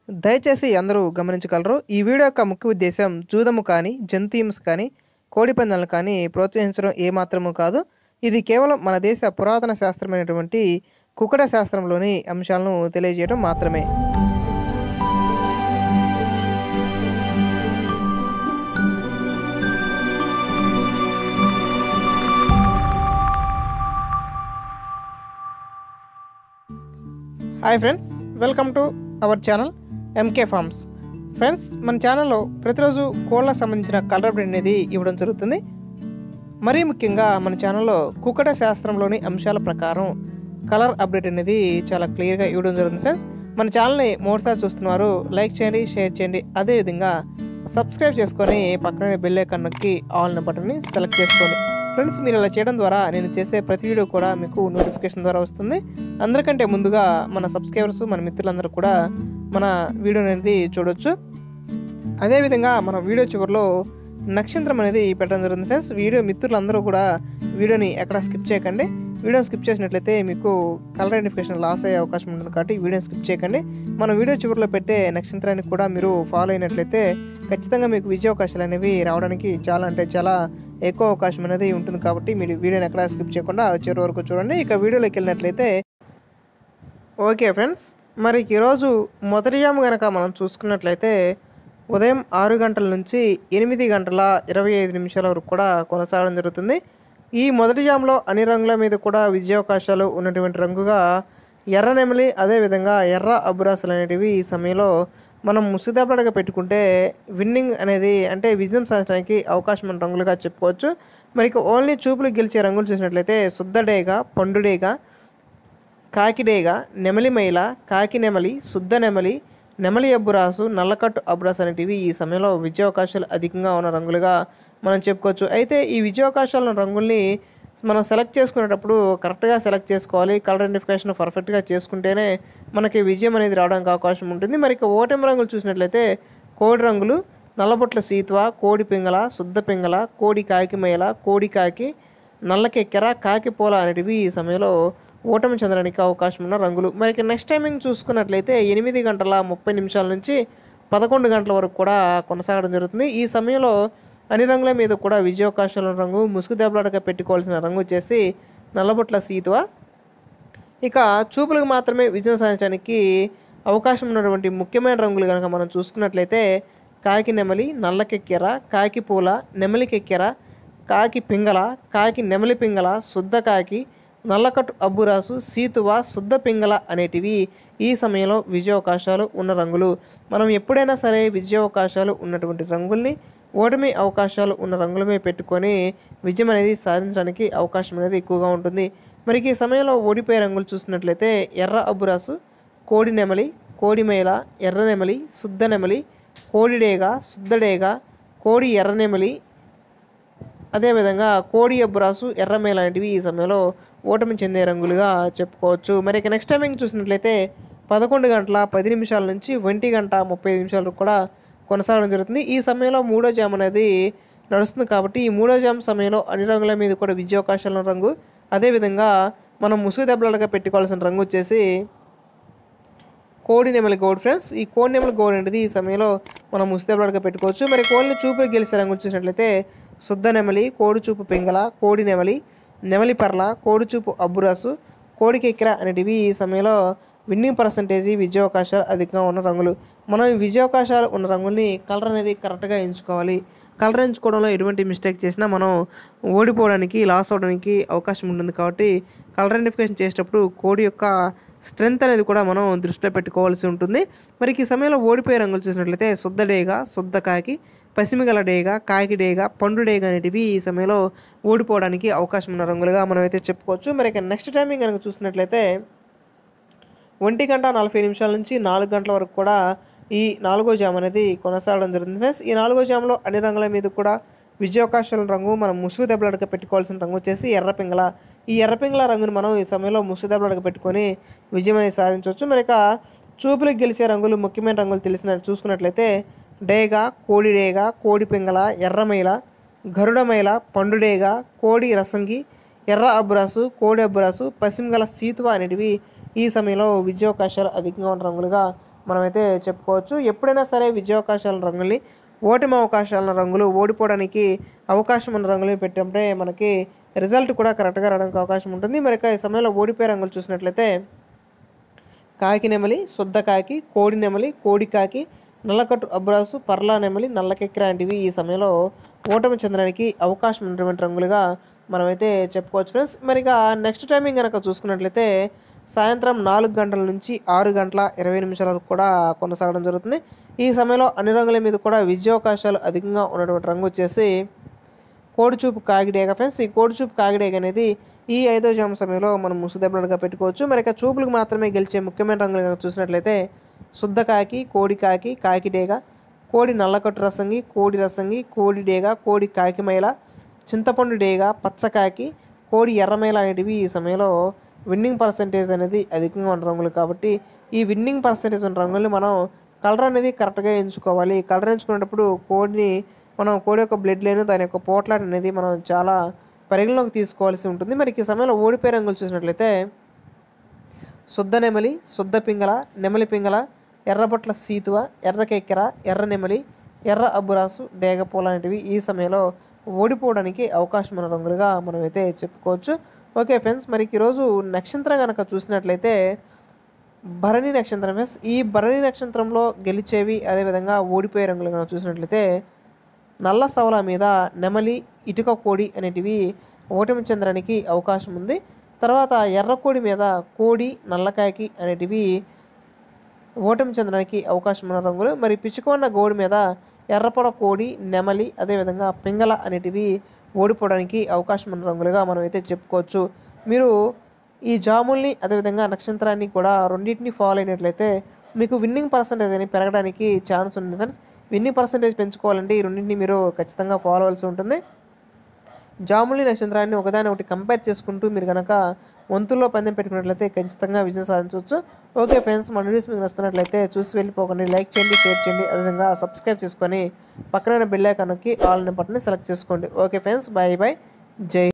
దయచేసి అందరూ గమనించగలరు ఈ వీడియో యొక్క ముఖ్య ఉద్దేశం జూదము కానీ జంతు హింస కానీ కోడి పందాలను కానీ ప్రోత్సహించడం ఏమాత్రము కాదు ఇది కేవలం మన దేశ పురాతన శాస్త్రమైనటువంటి కుక్కట శాస్త్రంలోని అంశాలను తెలియజేయడం మాత్రమే hi friends welcome to our channel MK farms friends మన ఛానల్లో ప్రతిరోజు కోళ్ళకు సంబంధించిన కలర్ అప్డేట్ అనేది ఇవ్వడం జరుగుతుంది మరీ ముఖ్యంగా మన ఛానల్లో కుక్కట శాస్త్రంలోని అంశాల ప్రకారం కలర్ అప్డేట్ అనేది చాలా క్లియర్గా ఇవ్వడం జరుగుతుంది ఫ్రెండ్స్ మన ఛానల్ని మూడుసారి చూస్తున్నారు లైక్ చేయండి షేర్ చేయండి అదేవిధంగా సబ్స్క్రైబ్ చేసుకొని పక్కనే బెల్ ఐకాన్ నొక్కి ఆల్ అనే బటన్ని సెలెక్ట్ చేసుకోండి ఫ్రెండ్స్ మీరు ఇలా చేయడం ద్వారా నేను చేసే ప్రతి వీడియో కూడా మీకు నోటిఫికేషన్ ద్వారా వస్తుంది అందరికంటే ముందుగా మన సబ్స్క్రైబర్స్ మన మిత్రులందరూ కూడా మన వీడియో అనేది చూడొచ్చు అదేవిధంగా మన వీడియో చివరిలో నక్షత్రం అనేది పెట్టడం జరుగుతుంది ఫ్రెండ్స్ వీడియో మిత్రులందరూ కూడా వీడియోని ఎక్కడ స్కిప్ చేయకండి వీడియో స్కిప్ చేసినట్లయితే మీకు కలర్ ఐడెంటిఫికేషన్ లాస్ అయ్యే అవకాశం ఉంటుంది కాబట్టి వీడియో స్కిప్ చేయకండి మన వీడియో చివరిలో పెట్టే నక్షత్రాన్ని కూడా మీరు ఫాలో అయినట్లయితే ఖచ్చితంగా మీకు విజయ అవకాశాలు అనేవి రావడానికి చాలా అంటే చాలా ఎక్కువ అవకాశం అనేది ఉంటుంది కాబట్టి మీరు వీడియోని ఎక్కడ స్కిప్ చేయకుండా చివరి వరకు చూడండి ఇక వీడియోలోకి వెళ్ళినట్లయితే ఓకే ఫ్రెండ్స్ మరి ఈరోజు మొదటి జాము కనుక మనం చూసుకున్నట్లయితే ఉదయం ఆరు గంటల నుంచి ఎనిమిది గంటల ఇరవై ఐదు నిమిషాల వరకు కూడా కొనసాగడం జరుగుతుంది ఈ మొదటి జాములో అన్ని రంగుల మీద కూడా విజయావకాశాలు ఉన్నటువంటి రంగుగా ఎర్ర నెమలి అదేవిధంగా ఎర్ర అబురాసులు అనేటివి ఈ సమయంలో మనం ముసుదాపడగా పెట్టుకుంటే విన్నింగ్ అనేది అంటే విజయం సాధించడానికి అవకాశం ఉన్న రంగులుగా చెప్పుకోవచ్చు మరి ఇక ఓన్లీ చూపులు గెలిచే రంగులు చూసినట్లయితే శుద్ధడేగా పండుడేగా కాకిడేగా నెమలి మైల కాకి నెమలి శుద్ధ నెమలి నెమలి అబ్బురాసు నల్లకట్టు అబ్బురాసు అనేటివి ఈ సమయంలో విజయావకాశాలు అధికంగా ఉన్న రంగులుగా మనం చెప్పుకోవచ్చు అయితే ఈ విజయావకాశాలు ఉన్న రంగుల్ని మనం సెలెక్ట్ చేసుకునేటప్పుడు కరెక్ట్గా సెలెక్ట్ చేసుకోవాలి కలర్ ఐడెంటిఫికేషన్ పర్ఫెక్ట్గా చేసుకుంటేనే మనకి విజయం అనేది రావడానికి అవకాశం ఉంటుంది మరి ఇక ఓటమి రంగులు చూసినట్లయితే కోడి రంగులు నల్లబొట్ల సీత్వ కోడి పింగళ శుద్ధ పింగళ కోడి కాకి మైల కోడి కాకి నల్లకెక్కెర కాకి పోల అనేటివి ఈ సమయంలో ఓటమి చెందడానికి అవకాశం ఉన్న రంగులు మరి ఇక నెక్స్ట్ టైమింగ్ చూసుకున్నట్లయితే ఎనిమిది గంటల ముప్పై నిమిషాల నుంచి పదకొండు గంటల వరకు కూడా కొనసాగడం జరుగుతుంది ఈ సమయంలో అన్ని రంగుల మీద కూడా విజయావకాశాల రంగు ముసుగు దెబ్బలాటగా పెట్టుకోవాల్సిన రంగు వచ్చేసి నల్లబొట్ల సీతువ ఇక చూపులకు మాత్రమే విజయం సాధించడానికి అవకాశం ఉన్నటువంటి ముఖ్యమైన రంగులు కనుక మనం చూసుకున్నట్లయితే కాకి నెమలి నల్లకెక్కెర కాకి పూల నెమలికెక్కెర కాకి పింగళ కాకి నెమలి పింగళ శుద్ధ కాకి నల్లకట్టు అబ్బురాసు సీతువ శుద్ధ పింగళ అనేటివి ఈ సమయంలో విజయావకాశాలు ఉన్న రంగులు మనం ఎప్పుడైనా సరే విజయావకాశాలు ఉన్నటువంటి రంగుల్ని ఓటమి అవకాశాలు ఉన్న రంగులమే పెట్టుకొని విజయం అనేది సాధించడానికి అవకాశం అనేది ఎక్కువగా ఉంటుంది మరి ఈ సమయంలో ఓడిపోయే రంగులు చూసినట్లయితే ఎర్ర అబ్బురాసు కోడి నెమలి కోడి మేల ఎర్ర నెమలి శుద్ధ నెమలి కోడిడేగ శుద్ధడేగ కోడి ఎర్ర నెమలి అదేవిధంగా కోడి అబ్బురాసు ఎర్రమేల అనేటివి ఈ సమయంలో ఓటమి చెందే రంగులుగా చెప్పుకోవచ్చు మరి ఇక నెక్స్ట్ టైమింగ్ చూసినట్లయితే పదకొండు గంటల పది నిమిషాల నుంచి ఒంటి గంట ముప్పై ఐదు నిమిషాల వరకు కూడా కొనసాగడం జరుగుతుంది ఈ సమయంలో మూడో జామ్ అనేది నడుస్తుంది కాబట్టి ఈ మూడో జామ్ సమయంలో అన్ని రంగుల మీద కూడా విజయావకాశాల రంగు అదేవిధంగా మనం ముసుగు దెబ్బలుగా పెట్టుకోవాల్సిన రంగు వచ్చేసి కోడి నెమలి గోడ్ ఫ్రెండ్స్ ఈ కోడి నెమలి గోడ్ అనేది ఈ సమయంలో మనం ముసుదెబ్బలాడుగా పెట్టుకోవచ్చు మరి కోడిని చూపు గెలిచే రంగు చూసినట్లయితే శుద్ధ నెమలి కోడి చూపు పింగళ కోడి నెమలి నెమలి పర్ల కోడి చూపు అబ్బురాసు కోడి కెక్కిర అనేటివి ఈ సమయంలో విన్నింగ్ పర్సంటేజీ విజయావకాశాలు అధికంగా ఉన్న రంగులు మనం ఈ విజయావకాశాలు ఉన్న రంగుల్ని కలర్ అనేది కరెక్ట్గా ఎంచుకోవాలి కలర్ ఎంచుకోవడంలో ఎటువంటి మిస్టేక్ చేసినా మనం ఓడిపోవడానికి లాస్ అవడానికి అవకాశం ఉంటుంది కాబట్టి కలర్ ఐడెంటిఫికేషన్ చేసేటప్పుడు కోడి యొక్క స్ట్రెంగ్త్ అనేది కూడా మనం దృష్టిలో పెట్టుకోవాల్సి ఉంటుంది మరి ఈ సమయంలో ఓడిపోయే రంగులు చూసినట్లయితే శుద్ధ డేగ శుద్ధ కాకి పసిమిగల డేగ కాకి డేగ పండు డేగ అనేటివి ఈ సమయంలో ఓడిపోవడానికి అవకాశం ఉన్న రంగులుగా మనం అయితే చెప్పుకోవచ్చు మరి ఇక నెక్స్ట్ టైమింగ్ కనుక చూసినట్లయితే ఒంటి గంట నలభై నిమిషాల నుంచి నాలుగు గంటల వరకు కూడా ఈ నాలుగో జామ్ అనేది కొనసాగడం జరుగుతుంది ఫ్రెండ్స్ ఈ నాలుగో జామ్లో అన్ని రంగుల మీద కూడా విజయావకాశాల రంగు మనం ముసుగు దెబ్బలాడక పెట్టుకోవాల్సిన రంగు వచ్చేసి ఎర్ర పింగళ ఈ ఎర్ర పింగళ రంగును మనం ఈ సమయంలో ముసుగు దెబ్బలాడక పెట్టుకొని విజయం అనేది సాధించవచ్చు మరి ఇక చూపులకు గెలిచే రంగులు ముఖ్యమైన రంగులు తెలిసిన చూసుకున్నట్లయితే డేగ కోడి డేగ కోడి పింగళ ఎర్రమైల గరుడమైల పండుడేగ కోడి రసంగి ఎర్ర అబ్బురాసు కోడి అబ్బురాసు పశ్చిమగల సీతువ అనేటివి ఈ సమయంలో విజయావకాశాలు అధికంగా ఉన్న రంగులుగా మనమైతే చెప్పుకోవచ్చు ఎప్పుడైనా సరే విజయావకాశాల రంగుల్ని ఓటమి అవకాశాల రంగులు ఓడిపోవడానికి అవకాశం ఉన్న రంగులు పెట్టినప్పుడే మనకి రిజల్ట్ కూడా కరెక్ట్గా రావడానికి అవకాశం ఉంటుంది మరి ఇక ఈ సమయంలో ఓడిపోయే రంగులు చూసినట్లయితే కాకి నెమలి శుద్ధ కాకి కోడి నెమలి కోడి కాకి నల్లకట్టు అబ్రాసు పర్లా నెమలి నల్లకెక్కి లాంటివి ఈ సమయంలో ఓటమి చెందడానికి అవకాశం ఉన్నటువంటి రంగులుగా మనమైతే చెప్పుకోవచ్చు ఫ్రెండ్స్ మరి ఇక నెక్స్ట్ టైమింగ్ కనుక చూసుకున్నట్లయితే సాయంత్రం నాలుగు గంటల నుంచి ఆరు గంటల ఇరవై నిమిషాల వరకు కూడా కొనసాగడం జరుగుతుంది ఈ సమయంలో అన్ని రంగుల మీద కూడా విజయావకాశాలు అధికంగా ఉన్నటువంటి రంగు వచ్చేసి కోడిచూపు కాగిడేగ ఫ్రెండ్స్ ఈ కోడిచూపు కాగిడేగ అనేది ఈ ఐదో జామ సమయంలో మనం ముసుదెబ్బలుగా పెట్టుకోవచ్చు మరి ఇక చూపులకు మాత్రమే గెలిచే ముఖ్యమైన రంగులు కనుక చూసినట్లయితే శుద్ధ కాకి కోడి కాకి కాకిడేగ కోడి నల్లకట్టు రసంగి కోడి రసంగి కోడి డేగ కోడి కాకిమైల చింతపండు డేగ పచ్చకాకి కోడి ఎర్రమైల అనేటివి ఈ సమయంలో విన్నింగ్ పర్సంటేజ్ అనేది అధికంగా ఉన్న రంగులు కాబట్టి ఈ విన్నింగ్ పర్సంటేజ్ ఉన్న రంగుల్ని మనం కలర్ అనేది కరెక్ట్గా ఎంచుకోవాలి కలర్ ఎంచుకునేటప్పుడు కోడిని మనం కోడి యొక్క బ్లడ్ లైన్ దాని యొక్క పోట్లాట్ అనేది మనం చాలా పరిగణలోకి తీసుకోవాల్సి ఉంటుంది మరి ఈ సమయంలో ఓడిపోయే రంగులు చూసినట్లయితే శుద్ధ నెమలి శుద్ధ పింగళ నెమలి పింగళ ఎర్రబొట్ల సీతువ ఎర్ర కెక్కెర ఎర్ర నెమలి ఎర్ర అబ్బురాసు డేగపూల అనేటివి ఈ సమయంలో ఓడిపోవడానికి అవకాశం ఉన్న రంగులుగా మనమైతే చెప్పుకోవచ్చు ఓకే ఫ్రెండ్స్ మరి ఈరోజు నక్షత్రం కనుక చూసినట్లయితే భరణి నక్షత్రం ఫ్రెండ్స్ ఈ భరణి నక్షత్రంలో గెలిచేవి అదేవిధంగా ఓడిపోయే రంగులు కనుక చూసినట్లయితే నల్ల సవల మీద నెమలి ఇటుక కోడి అనేటివి ఓటమి చెందడానికి అవకాశం ఉంది తర్వాత ఎర్ర కోడి మీద కోడి నల్లకాయకి అనేటివి ఓటమి చెందడానికి అవకాశం ఉన్న రంగులు మరి పిచ్చుకున్న గోడి మీద ఎర్రపొడ కోడి నెమలి అదేవిధంగా పింగళ అనేటివి ఓడిపోవడానికి అవకాశం ఉన్న రంగులుగా మనం అయితే చెప్పుకోవచ్చు మీరు ఈ జాముల్ని అదేవిధంగా నక్షత్రాన్ని కూడా రెండింటిని ఫాలో అయినట్లయితే మీకు విన్నింగ్ పర్సంటేజ్ అనేది పెరగడానికి ఛాన్స్ ఉంది ఫ్రెండ్స్ విన్నింగ్ పర్సంటేజ్ పెంచుకోవాలంటే ఈ రెండింటిని మీరు ఖచ్చితంగా ఫాలో అవ్వాల్సి ఉంటుంది జాములి నక్షత్రాన్ని ఒకదాని ఒకటి కంపేర్ చేసుకుంటూ మీరు కనుక వంతుల్లో పందెం పెట్టుకున్నట్లయితే ఖచ్చితంగా విజయం సాధించవచ్చు ఓకే ఫ్రెండ్స్ మన వీడియోస్ మీకు నచ్చినట్లయితే చూసి వెళ్ళిపోకండి లైక్ చేయండి షేర్ చేయండి అదేవిధంగా సబ్స్క్రైబ్ చేసుకొని పక్కన బెల్ ఐకాన్కి ఆల్ అనే బటన్ని సెలెక్ట్ చేసుకోండి ఓకే ఫ్రెండ్స్ బాయ్ బాయ్ జై